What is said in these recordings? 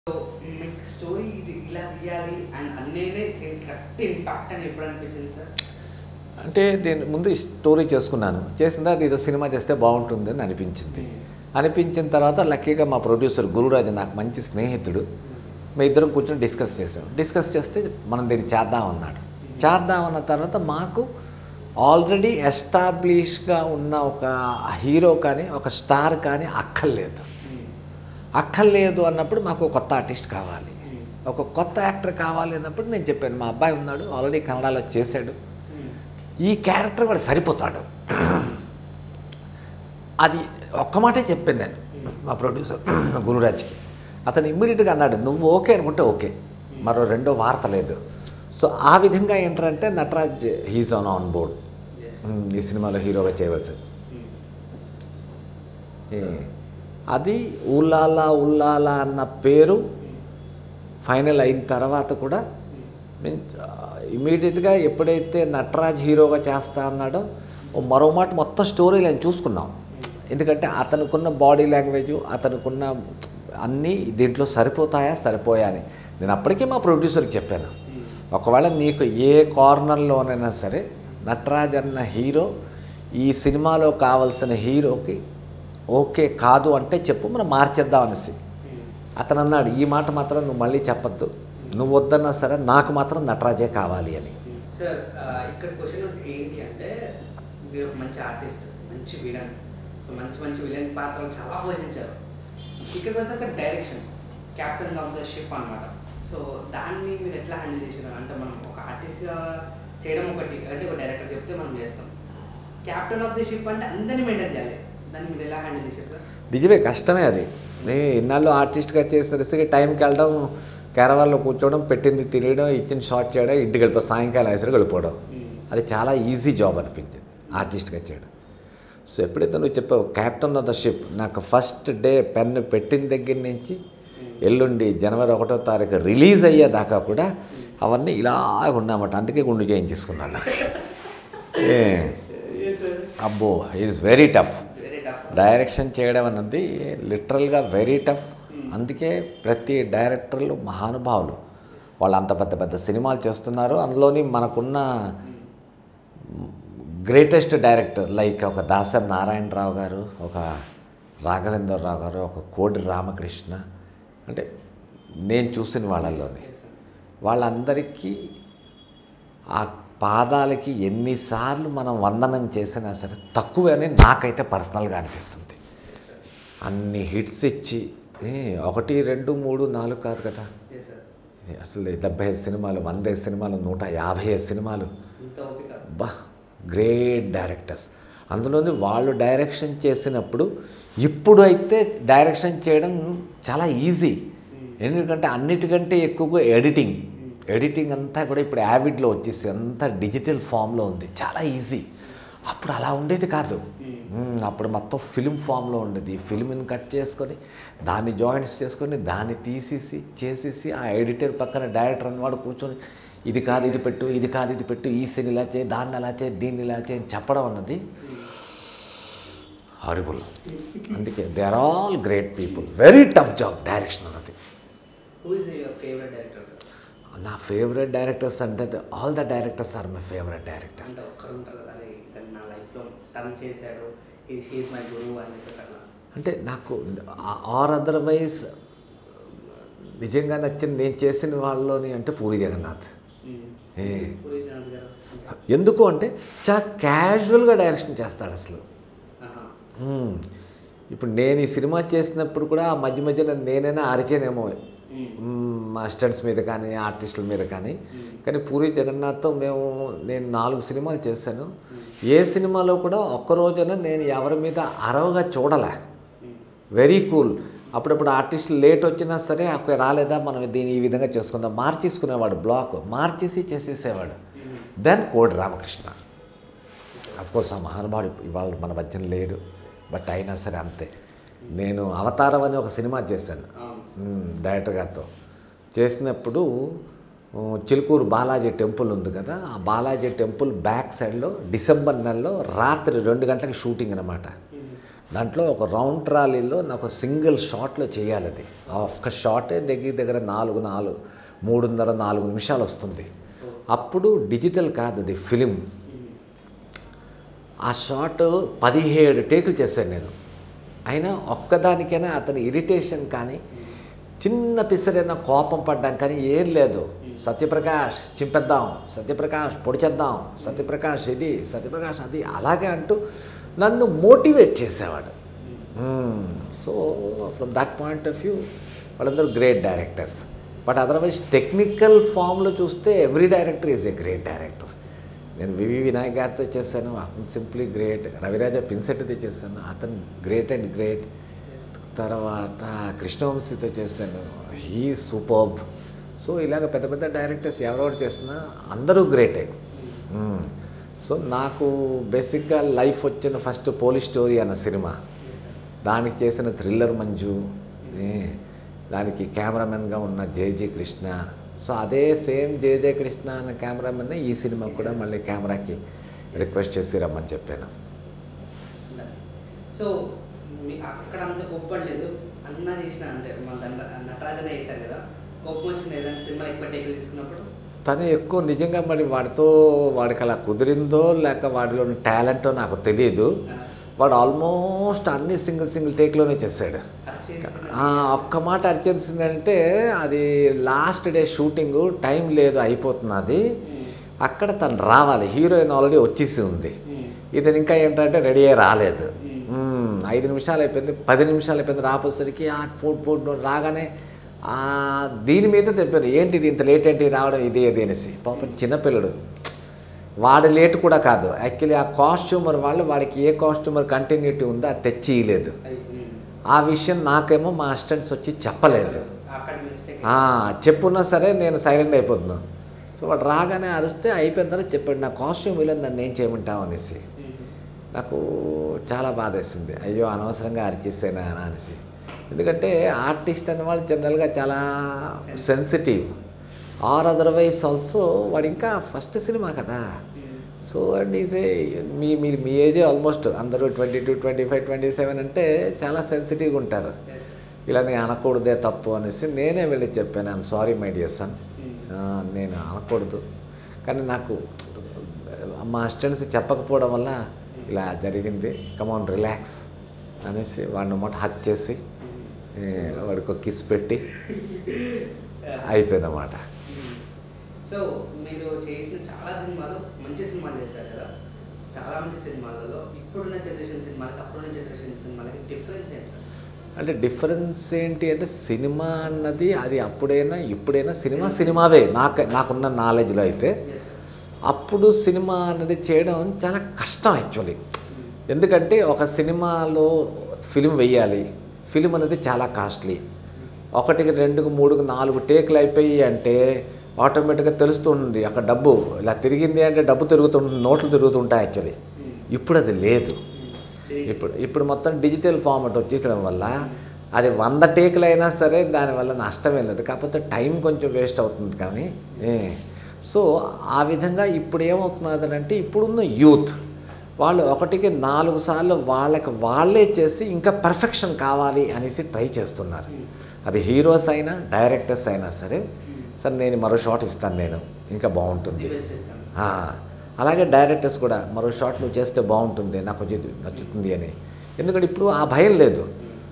So మీకు story ఇది ఇలా తీయాలి అండ్ అన్నేనే కరెక్ట్ ఇంపాక్ట్ అని ఎప్పుడు అనిపించింది సార్ అంటే నేను ముందు ఈ స్టోరీ చేసుకున్నాను చేసిన తర్వాత ఏదో సినిమా చేస్తే బాగుంటుందని అనిపించింది అనిపించిన తర్వాత లక్కీగా మా ప్రొడ్యూసర్ గురురాజు నాకు మంచి స్నేహితుడు మేము ఇద్దరం కూర్చొని డిస్కస్ చేసాం డిస్కస్ చేస్తే మనం దీన్ని చేద్దాం అన్నాడు చేద్దాం అన్న తర్వాత మాకు ఆల్రెడీ ఎస్టాబ్లిష్గా ఉన్న ఒక హీరో కానీ ఒక స్టార్ కానీ అక్కర్లేదు అక్కర్లేదు అన్నప్పుడు మాకు ఒక కొత్త ఆర్టిస్ట్ కావాలి ఒక కొత్త యాక్టర్ కావాలి అన్నప్పుడు నేను చెప్పాను మా అబ్బాయి ఉన్నాడు ఆల్రెడీ కన్నడలో చేశాడు ఈ క్యారెక్టర్ వాడు సరిపోతాడు అది ఒక్క మాటే చెప్పాను నేను మా ప్రొడ్యూసర్ గురురాజ్కి అతను ఇమ్మీడియట్గా అన్నాడు నువ్వు ఓకే అనుకుంటే ఓకే మరో రెండో వార్త లేదు సో ఆ విధంగా ఏంటంటే Nataraj he's on on board ఈ సినిమాలో హీరోగా చేయవలసింది ఏ, అది ఉల్లాలా ఉల్లాలా అన్న పేరు ఫైనల్ అయిన తర్వాత కూడా నేను ఇమీడియట్గా ఎప్పుడైతే నటరాజ్ హీరోగా చేస్తా అన్నాడో ఓ మరో మాట మొత్తం స్టోరీ లైన్ చూసుకున్నాం ఎందుకంటే అతనుకున్న బాడీ లాంగ్వేజ్ అతనుకున్న అన్నీ దీంట్లో సరిపోతాయా సరిపోయా అని నేను అప్పటికే మా ప్రొడ్యూసర్కి చెప్పాను ఒకవేళ నీకు ఏ కార్నర్లోనైనా సరే నటరాజ్ అన్న హీరో ఈ సినిమాలో కావలసిన హీరోకి ఓకే కాదు అంటే చెప్పు మనం మార్చేద్దాం అనేసి అతను అన్నాడు ఈ మాట మాత్రం నువ్వు మళ్ళీ చెప్పొద్దు నువ్వు వద్దన్నా సరే నాకు మాత్రం నటరాజే కావాలి అని సార్ ఆ, ఇక్కడ క్వశ్చన్ ఏంటి అంటే మీరు ఒక మంచి ఆర్టిస్ట్ మంచి విలన్ సో మంచి మంచి విలన్ పాత్రలు చాలా పోషించారు ఇక్కడ వచ్చాక direction captain of the ship అన్నమాట సో దాన్ని మీరు ఎట్లా హ్యాండిల్ చేసారు అంటే మనం ఒక ఆర్టిస్ట్గా చేయడం ఒకటి అంటే ఒక డైరెక్టర్ చెప్తే మనం చేస్తాం క్యాప్టెన్ ఆఫ్ ద షిప్ అంటే అందరినీ మెయింటైన్ చేయాలి దాన్ని మీరు ఎలా హ్యాండిల్ చేశారు సార్ నిజమే కష్టమే అది నే ఇన్నాళ్ళు ఆర్టిస్ట్గా చేసేసరికి టైంకి వెళ్ళడం కేరవాల్లో కూర్చోవడం పెట్టింది తినడం ఇచ్చిన షార్ట్ చేయడం ఇంటికి వెళ్ళిపో సాయంకాలం వేసరికి వెళ్ళిపోవడం అది చాలా ఈజీ జాబ్ అనిపించింది ఆర్టిస్ట్గా చేయడం సో ఎప్పుడైతే నువ్వు చెప్పావు క్యాప్టెన్ ఆఫ్ ద షిప్ నాకు ఫస్ట్ డే పెన్ పెట్టిన దగ్గర నుంచి ఎల్లుండి జనవరి ఒకటో తారీఖు రిలీజ్ అయ్యేదాకా కూడా అవన్నీ ఇలా ఉన్నామట అందుకే గుండు చేయించేసుకున్నాను ఏ అబ్బో is very tough very tough direction చేయడం అన్నది లిటరల్గా వెరీ టఫ్ అందుకే ప్రతి డైరెక్టర్లు మహానుభావులు వాళ్ళు అంత పెద్ద పెద్ద సినిమాలు చేస్తున్నారు అందులోని మనకున్న గ్రేటెస్ట్ డైరెక్టర్ లైక్ ఒక దాసర్ నారాయణరావు గారు ఒక రాఘవేంద్రరావు గారు ఒక కోడి రామకృష్ణ అంటే నేను చూసిన వాళ్ళల్లోని వాళ్ళందరికీ ఆ పాదాలకి ఎన్నిసార్లు మనం వందనం చేసినా సరే తక్కువే అని నాకైతే పర్సనల్గా అనిపిస్తుంది అన్ని హిట్స్ ఇచ్చి ఏ, ఒకటి రెండు మూడు నాలుగు కాదు కదా ఎస్ సార్ ఇది అసలు డెబ్బై ఐదు సినిమాలు వంద ఐదు సినిమాలు నూట యాభై ఐదు సినిమాలు ఇంత ఓపిక బా గ్రేట్ డైరెక్టర్స్ అందులోని వాళ్ళు డైరెక్షన్ చేసినప్పుడు ఇప్పుడు అయితే డైరెక్షన్ చేయడం చాలా ఈజీ ఎందుకంటే అన్నిటికంటే ఎక్కువగా ఎడిటింగ్ ఎడిటింగ్ అంతా కూడా ఇప్పుడు యావిడ్లో వచ్చేసి అంతా డిజిటల్ ఫామ్లో ఉంది చాలా ఈజీ అప్పుడు అలా ఉండేది కాదు మ్మ్, అప్పుడు మొత్తం ఫిల్మ్ ఫామ్లో ఉండేది ఫిల్మ్ని కట్ చేసుకొని దాన్ని జాయింట్స్ చేసుకొని దాన్ని తీసేసి చేసేసి ఆ ఎడిటర్ పక్కన డైరెక్టర్ అన్నవాడు కూర్చొని ఇది కాదు ఇది పెట్టు ఇది కాదు ఇది పెట్టు ఈ సీన్ ఇలా చేయి దాన్ని అలా చేయి దీన్ని ఇలా చేయి అని చెప్పడం అన్నది హారిబుల్ అందుకే they are all great people very tough job direction అన్నది who is your favourite director sir నా ఫేవరెట్ డైరెక్టర్స్ అంటే all the directors are my favourite directors అంటే ఒక్కరు ఉంటారు కదా అరే ఇతను నా లైఫ్లో టర్న్ చేశాడు ఈజ్ హీస్ మై గురువు అని చెప్పి అట్లా అంటే నాకు ఆర్ అదర్వైజ్ నిజంగా నచ్చింది నేను చేసిన వాళ్ళలోని అంటే పూరి జగన్నాథ్ ఏ పూరి జగన్నాథ్ గారు ఎందుకు అంటే చాలా క్యాజువల్గా డైరెక్షన్ చేస్తాడు అసలు ఆహా. మ్మ్. ఇప్పుడు నేను ఈ సినిమా చేసినప్పుడు కూడా ఆ మధ్య మధ్యలో నేనైనా అరిచేనేమో మ్మ్, మా స్టూడెంట్స్ మీద కానీ ఆర్టిస్టుల మీద కానీ కానీ పూరి జగన్నాథ్తో మేము నేను నాలుగు సినిమాలు చేశాను ఏ సినిమాలో కూడా ఒక్క రోజున నేను ఎవరి మీద అరవగా చూడలే వెరీ కూల్ అప్పుడప్పుడు ఆర్టిస్టులు లేట్ వచ్చినా సరే అక్కడ రాలేదా మనం దీన్ని ఈ విధంగా చేసుకుందాం మార్చేసుకునేవాడు బ్లాక్ మార్చేసి చేసేసేవాడు దెన్ కోడి రామకృష్ణ కోర్స్ ఆ మహానుభావుడు ఇవాళ మన మధ్యన లేడు బట్ అయినా సరే అంతే నేను అవతారం అని ఒక సినిమా చేశాను మ్మ్, డైరెక్టర్ గారితో చేసినప్పుడు ఆ, చిలుకూరు బాలాజీ టెంపుల్ ఉంది కదా ఆ బాలాజీ టెంపుల్ బ్యాక్ సైడ్లో డిసెంబర్ నెలలో రాత్రి రెండు గంటలకు షూటింగ్ అనమాట దాంట్లో ఒక రౌండ్ ట్రాలీలో నాకు సింగిల్ షాట్లో చేయాలి అది ఆ ఒక్క షాటే దగ్గర దగ్గర నాలుగు నాలుగు మూడున్నర నాలుగు నిమిషాలు వస్తుంది అప్పుడు డిజిటల్ కాదు అది ఫిలిం ఆ షాట్ పదిహేడు టేకులు చేశాను నేను అయినా ఒక్కదానికైనా అతని ఇరిటేషన్ కానీ చిన్న పిసరైనా కోపం పడ్డాం కానీ ఏం లేదు సత్యప్రకాష్ చింపేద్దాం సత్యప్రకాష్ పొడిచేద్దాం సత్యప్రకాష్ ఇది సత్యప్రకాష్ అది అలాగే అంటూ నన్ను మోటివేట్ చేసేవాడు so from that point of view వాళ్ళందరూ great directors but otherwise technical ఫామ్లో చూస్తే every director is a great director నేను వివి వినాయక్ గారితో చేశాను అతను సింప్లీ గ్రేట్ రవిరాజ పిన్సెట్తో చేశాను అతను గ్రేట్ అండ్ గ్రేట్ తర్వాత కృష్ణవంశీతో చేశాను హీ సూపర్బ్ సో ఇలాగ పెద్ద పెద్ద డైరెక్టర్స్ ఎవరెవరు చేసినా అందరూ గ్రేటే మ్మ్. సో నాకు బేసిక్గా లైఫ్ వచ్చిన ఫస్ట్ పోలీస్ స్టోరీ అన్న సినిమా దానికి చేసిన థ్రిల్లర్ మంజు ఏ, దానికి కెమెరామెన్గా ఉన్న జేజీ కృష్ణ సో అదే సేమ్ జేజే కృష్ణ అన్న కెమెరామెన్ ఈ సినిమా కూడా మళ్ళీ కెమెరాకి రిక్వెస్ట్ చేసి రమ్మని చెప్పాను సో మీ అక్కడ అంత గొప్ప లేదు అన్న చేసిన అంటే మన దండ నటరాజన చేశారు కదా గొప్ప వచ్చింది ఏదైనా సినిమా ఎక్కువ టేకులు తీసుకున్నప్పుడు తను ఎక్కువ నిజంగా మరి వాడితో వాడికి అలా కుదిరిందో లేక వాడిలోని టాలెంటో నాకు తెలియదు ఆ, వాడు ఆల్మోస్ట్ అన్ని సింగిల్ సింగిల్ టేక్లోనే చేశాడు అరిచేసిన ఆ, ఒక్క మాట అరిచేసిందంటే అది లాస్ట్ డే షూటింగ్ టైం లేదు అయిపోతున్నది అక్కడ తను రావాలి హీరోయిన్ ఆల్రెడీ వచ్చేసి ఉంది ఇతను ఇంకా ఏంటంటే రెడీ అయ్యి రాలేదు మ్మ్, ఐదు నిమిషాలు అయిపోయింది పది నిమిషాలు అయిపోయింది రాపోసరికి ఆ ఫుడ్ ఫుడ్ రాగానే ఆ, దీని మీద చెప్పాను ఏంటిది ఇంత లేట్ ఏంటి రావడం ఇది అది అనేసి పాపం చిన్నపిల్లడు వాడి లేట్ కూడా కాదు యాక్చువల్లీ ఆ కాస్ట్యూమర్ వాళ్ళు వాడికి ఏ కాస్ట్యూమర్ కంటిన్యూటీ ఉందో అది తెచ్చి ఇవ్వలేదు ఆ విషయం నాకేమో మా అసిస్టెంట్స్ వచ్చి చెప్పలేదు అక్కడ మిస్టేక్ ఆ, చెప్పున్నా సరే నేను సైలెంట్ అయిపోతున్నాను సో వాడు రాగానే అరిస్తే అయిపోయిన తర్వాత చెప్పాడు నా కాస్ట్యూమ్ ఇలా నన్ను ఏం చేయమంటావు అనేసి నాకు చాలా బాధ వేసింది అయ్యో అనవసరంగా అరిచేసానా అని అనేసి ఎందుకంటే ఆర్టిస్ట్ అనే వాళ్ళు జనరల్గా చాలా సెన్సిటివ్ ఆర్ అదర్వైజ్ ఆల్సో వాడు ఇంకా ఫస్ట్ సినిమా కదా సో అండ్ ఈజ్ ఏ మీ మీ మీ ఏజ్ ఆల్మోస్ట్ అందరూ twenty two twenty five twenty seven అంటే చాలా సెన్సిటివ్గా ఉంటారు ఇలా నేను అనకూడదే తప్పు అనేసి నేనే వెళ్ళి చెప్పాను I'm sorry my dear son నేను అనకూడదు కానీ నాకు మా అసిస్టెంట్స్ చెప్పకపోవడం వల్ల ఇలా జరిగింది కమాన్ రిలాక్స్ అనేసి వాడిని మాట హక్ చేసి ఏ, వాడికి ఒక కిస్ పెట్టి అయిపోయిందన్నమాట సో మీరు చేసిన చాలా సినిమాలు మంచి సినిమాలు చేశారు కదా చాలా మంచి సినిమాలలో ఇప్పుడున్న జనరేషన్ సినిమాలకి అప్పుడున్న జనరేషన్ సినిమాలకి డిఫరెన్స్ ఏంటి సార్ అంటే డిఫరెన్స్ ఏంటి అంటే సినిమా అన్నది అది అప్పుడైనా ఇప్పుడైనా సినిమా సినిమావే నాకు నాకున్న నాలెడ్జ్లో అయితే ఎస్ సార్ అప్పుడు సినిమా అన్నది చేయడం చాలా కష్టం యాక్చువల్లీ ఎందుకంటే ఒక సినిమాలో ఫిలిం వెయ్యాలి ఫిలిం అనేది చాలా కాస్ట్లీ ఒకటికి రెండుకు మూడుకు నాలుగు టేకులు అయిపోయి అంటే ఆటోమేటిక్గా తెలుస్తుంది అక్కడ డబ్బు ఇలా తిరిగింది అంటే డబ్బు తిరుగుతుంటుంది నోట్లు తిరుగుతుంటాయి యాక్చువల్లీ ఇప్పుడు అది లేదు ఇప్పుడు ఇప్పుడు మొత్తం డిజిటల్ ఫార్మాట్ వచ్చేసడం వల్ల అది వంద టేకులు అయినా సరే దానివల్ల నష్టమే లేదు కాకపోతే టైం కొంచెం వేస్ట్ అవుతుంది కానీ ఏ. సో ఆ విధంగా ఇప్పుడు ఏమవుతున్నది అంటే ఇప్పుడున్న యూత్ వాళ్ళు ఒకటికి నాలుగు సార్లు వాళ్ళకి వాళ్ళే చేసి ఇంకా పర్ఫెక్షన్ కావాలి అనేసి ట్రై చేస్తున్నారు అది హీరోస్ అయినా డైరెక్టర్స్ అయినా సరే సార్ నేను మరో షాట్ ఇస్తాను నేను ఇంకా బాగుంటుంది బెస్ట్ ఇస్తాను ఆ, అలాగే డైరెక్టర్స్ కూడా మరో షాట్ నువ్వు చేస్తే బాగుంటుంది నాకు కొంచెం ఇది నచ్చుతుంది అని ఎందుకంటే ఇప్పుడు ఆ భయం లేదు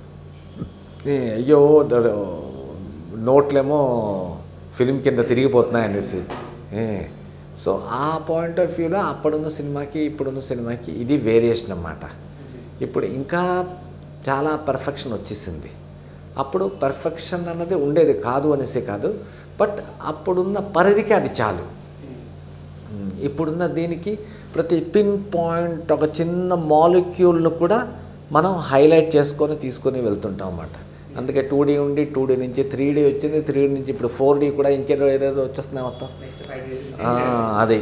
ఏ, అయ్యో ద- నోట్లేమో ఫిలిం కింద తిరిగిపోతున్నాయి అనేసి ఏ, సో ఆ పాయింట్ ఆఫ్ వ్యూలో అప్పుడున్న సినిమాకి ఇప్పుడున్న సినిమాకి ఇది వేరియేషన్ అన్నమాట ఇప్పుడు ఇంకా చాలా పర్ఫెక్షన్ వచ్చేసింది అప్పుడు పర్ఫెక్షన్ అన్నది ఉండేది కాదు అనేసి కాదు బట్ అప్పుడున్న పరిధికి అది చాలు మ్మ్. ఇప్పుడున్న దీనికి ప్రతి పిన్ పాయింట్ ఒక చిన్న మాలిక్యూల్ను కూడా మనం హైలైట్ చేసుకొని తీసుకొని వెళ్తుంటాం అన్నమాట అందుకే టూ డీ ఉండి టూ డీ నుంచి త్రీ డీ వచ్చింది త్రీ డీ నుంచి ఇప్పుడు ఫోర్ డీ కూడా ఇంకేదో ఏదేదో వచ్చేస్తున్నాయి మొత్తం నెక్స్ట్ ఫైవ్ డేస్ ఆ, అది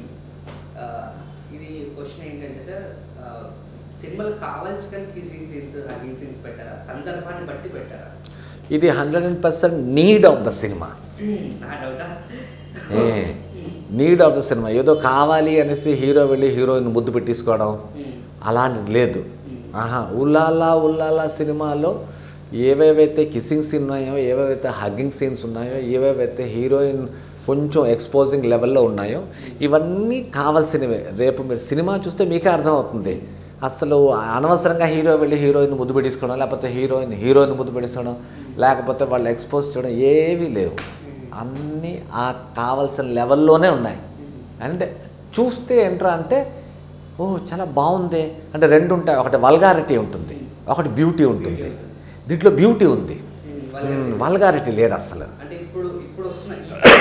ఇది క్వశ్చన్ ఏంటంటే సార్ సినిమాలు కావాల్సి కానీ కిసింగ్ సీన్స్ హగింగ్ సీన్స్ పెట్టారా సందర్భాన్ని బట్టి పెట్టారా ఇది hundred and percent need of the cinema నా డౌటా ఏ నీడ్ ఆఫ్ ద సినిమా ఏదో కావాలి అనేసి హీరో వెళ్ళి హీరోయిన్ ముద్దు పెట్టించుకోవడం అలాంటిది లేదు ఆహా ఉల్లాలా ఉల్లాలా సినిమాలో ఏవేవైతే కిస్సింగ్ సీన్ ఉన్నాయో ఏవేవైతే హగ్గింగ్ సీన్స్ ఉన్నాయో ఏవేవైతే హీరోయిన్ కొంచెం ఎక్స్పోజింగ్ లెవెల్లో ఉన్నాయో ఇవన్నీ కావాల్సినవే రేపు మీరు సినిమా చూస్తే మీకే అర్థమవుతుంది అసలు అనవసరంగా హీరో వెళ్ళి హీరోయిన్ ముద్దు పెట్టుకోవడం లేకపోతే హీరోయిన్ హీరోయిన్ ముద్దు పెట్టించడం లేకపోతే వాళ్ళు ఎక్స్పోజ్ చేయడం ఏవీ లేవు అన్నీ ఆ కావాల్సిన లెవెల్లోనే ఉన్నాయి అంటే చూస్తే ఏంట్రా అంటే ఓ చాలా బాగుంది అంటే రెండు ఉంటాయి ఒకటి వల్గారిటీ ఉంటుంది ఒకటి బ్యూటీ ఉంటుంది దీంట్లో బ్యూటీ ఉంది వల్గారిటీ లేదు అసలు అంటే ఇప్పుడు ఇప్పుడు వస్తున్న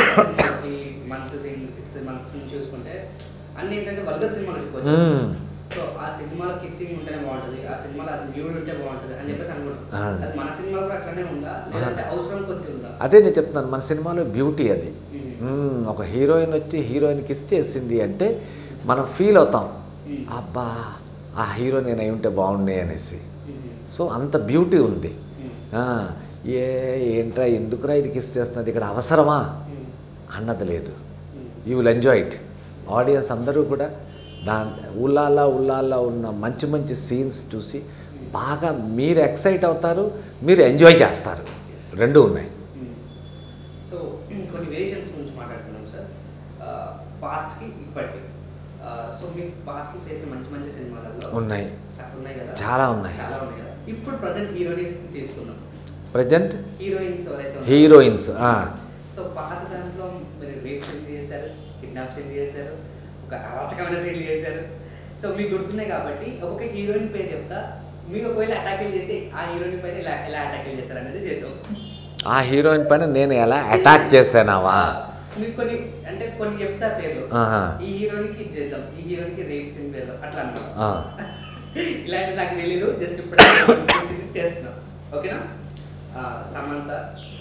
ఈ- ఈ మంత్ సిక్స్ మంత్స్ నుంచి చూసుకుంటే అన్ని ఏంటంటే వల్గర్ సినిమాలు ఎక్కువ మ్మ్. సో ఆ సినిమాలో కిస్సింగ్ ఉంటేనే బాగుంటుంది ఆ సినిమాలో అది న్యూడ్ ఉంటే బాగుంటుంది అని చెప్పేసి అనుకుంటాం ఆ. అది మన సినిమాలో కూడా అట్లనే ఉందా లేదంటే అవసరం కొద్ది ఉందా అదే నేను చెప్తున్నాను మన సినిమాలో బ్యూటీ అది మ్మ్. మ్మ్. ఒక హీరోయిన్ వచ్చి హీరోయిన్కి ఇస్తే చేసింది అంటే మనం ఫీల్ అవుతాం మ్మ్. అబ్బా ఆ హీరో నేను అయి ఉంటే బాగుండే అనేసి మ్మ్. సో అంత బ్యూటీ ఉంది మ్మ్. ఆ, ఏ ఏంట్రా ఎందుకురా ఇది కిస్ చేస్తున్నది ఇక్కడ అవసరమా మ్మ్. అన్నది లేదు మ్మ్. You will enjoy it audience అందరూ కూడా దా ఉల్లాలా ఉల్లాలా ఉన్న మంచి మంచి సీన్స్ చూసి బాగా మీరు ఎక్సైట్ అవుతారు మీరు ఎంజాయ్ చేస్తారు రెండు ఉన్నాయి మ్మ్. సో కొన్ని వేరియేషన్స్ గురించి మాట్లాడుతున్నాం సార్ పాస్ట్కి ఇప్పటికి ఆ, సో మీకు పాస్ట్ చేసిన మంచి మంచి సినిమాలలో ఉన్నాయి చాలా ఉన్నాయి కదా చాలా ఉన్నాయి. చాలా ఉన్నాయి కదా ఇప్పుడు ప్రజెంట్ హీరోయిన్స్ తీసుకుందాం ప్రజెంట్ హీరోయిన్స్ ఎవరైతే ఉన్నారో- హీరోయిన్స్ ఆ, సో పాత దాంట్లో మీరు రేప్ సీన్ చేశారు కిడ్నాప్ సీన్ చేశారు ఒక అరాచకమైన సీన్ చేశారు సో మీకు గుర్తున్నాయి కాబట్టి ఒక్కొక్క హీరోయిన్ పేరు చెప్తా మీరు ఒకవేళ అటాకిల్ చేసి ఆ హీరోయిన్ పైన ఇలా ఎలా అటాకిల్ చేస్తారు అనేది చేద్దాం ఆ హీరోయిన్ పైన నేను ఎలా అటాక్ చేశానావా మీరు కొన్ని అంటే కొన్ని చెప్తా పేర్లు ఆహా. ఈ హీరోయిన్ కి ఇది చేద్దాం ఈ హీరోయిన్ కి రేప్ సీన్ చేద్దాం అట్లా అన్నమాట ఆ, ఇలాంటి నాకు తెలీదు జస్ట్ ఇప్పుడు అనిపించింది చేస్తున్నాం ఓకేనా ఆ, సమంత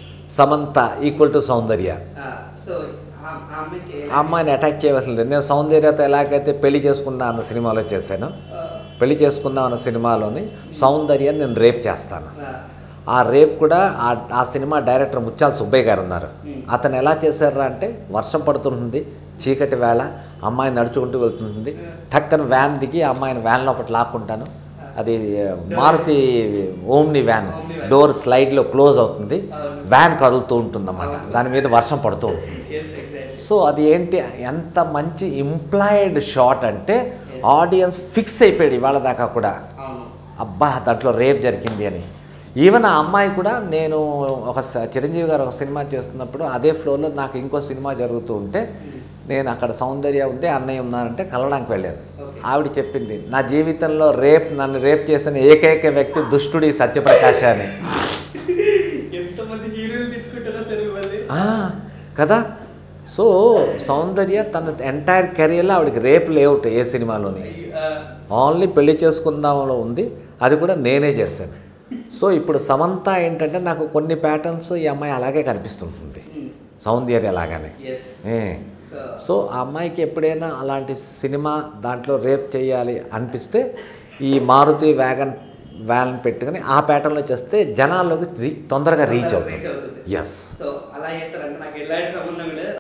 సమంత ఈక్వల్ టు సౌందర్య ఆ, సో ఆ- ఆ అమ్మాయికి ఏ- ఆ అమ్మాయిని అటాక్ చేయవలసింది లేదు. నేను సౌందర్యతో ఎలాగైతే పెళ్లి చేసుకున్నా అన్న సినిమాలో చేశాను ఆ, పెళ్లి చేసుకుందాం అన్న సినిమాలోని సౌందర్యాన్ని నేను రేప్ చేస్తాను ఆ, ఆ రేప్ కూడా ఆ ఆ సినిమా డైరెక్టర్ ముత్యాల సుబ్బయ్య గారు ఉన్నారు Hmm. అతను ఎలా చేశారా అంటే వర్షం పడుతుంది చీకటి వేళ అమ్మాయి నడుచుకుంటూ వెళ్తుంది టక్కన వ్యాన్ దిగి ఆ అమ్మాయిని వ్యాన్ లోపల లాక్కుంటాను అది ఆ, Maruti omni van Omni van. Door స్లైడ్లో క్లోజ్ అవుతుంది అవును. వ్యాన్ కదులుతూ ఉంటుందన్నమాట దాని మీద వర్షం పడుతూ ఉంటుంది yes, exactly. సో అది ఏంటి ఎంత మంచి ఇంప్లాయిడ్ షాట్ అంటే ఆడియన్స్ ఫిక్స్ అయిపోయాడు ఇవాళ దాకా కూడా అవును అబ్బా దాంట్లో రేప్ జరిగింది అని ఈవెన్ ఆ అమ్మాయి కూడా నేను ఒక స- చిరంజీవి గారు ఒక సినిమా చేస్తున్నప్పుడు అదే ఫ్లోర్లో నాకు ఇంకో సినిమా జరుగుతూ ఉంటే నేను అక్కడ సౌందర్య ఉంది అన్నయ్య ఉన్నారంటే కలవడానికి వెళ్ళాను Okay. ఆవిడ చెప్పింది నా జీవితంలో రేప్ నన్ను రేప్ చేసిన ఏకైక వ్యక్తి దుష్టుడి సత్యప్రకాశ్ అని ఎంతమంది హీరోలు తీసుకుంటారో సరే మళ్ళీ ఆ, కదా సో సౌందర్య తన ఎంటైర్ కెరియర్లో ఆవిడకి రేప్ లేఅవుట్ ఏ సినిమాలోని ఓన్లీ పెళ్లి చేసుకుందాంలో ఉంది అది కూడా నేనే చేశాను సో ఇప్పుడు సమంత ఏంటంటే నాకు కొన్ని ప్యాటర్న్స్ ఈ అమ్మాయి అలాగే కనిపిస్తుంటుంది సౌందర్య లాగానే ఎస్ ఏ. సో సో ఆ అమ్మాయికి ఎప్పుడైనా అలాంటి సినిమా దాంట్లో రేప్ చేయాలి అనిపిస్తే ఈ మారుతి వ్యాగన్ వ్యాన్ పెట్టుకుని ఆ ప్యాటర్న్లో చేస్తే జనాల్లోకి రీ- తొందరగా రీచ్ అవుతుంది రీచ్ అవుతుంది ఎస్ సో అలా చేస్తారంటే నాకు ఎలాంటి సంబంధం లేదు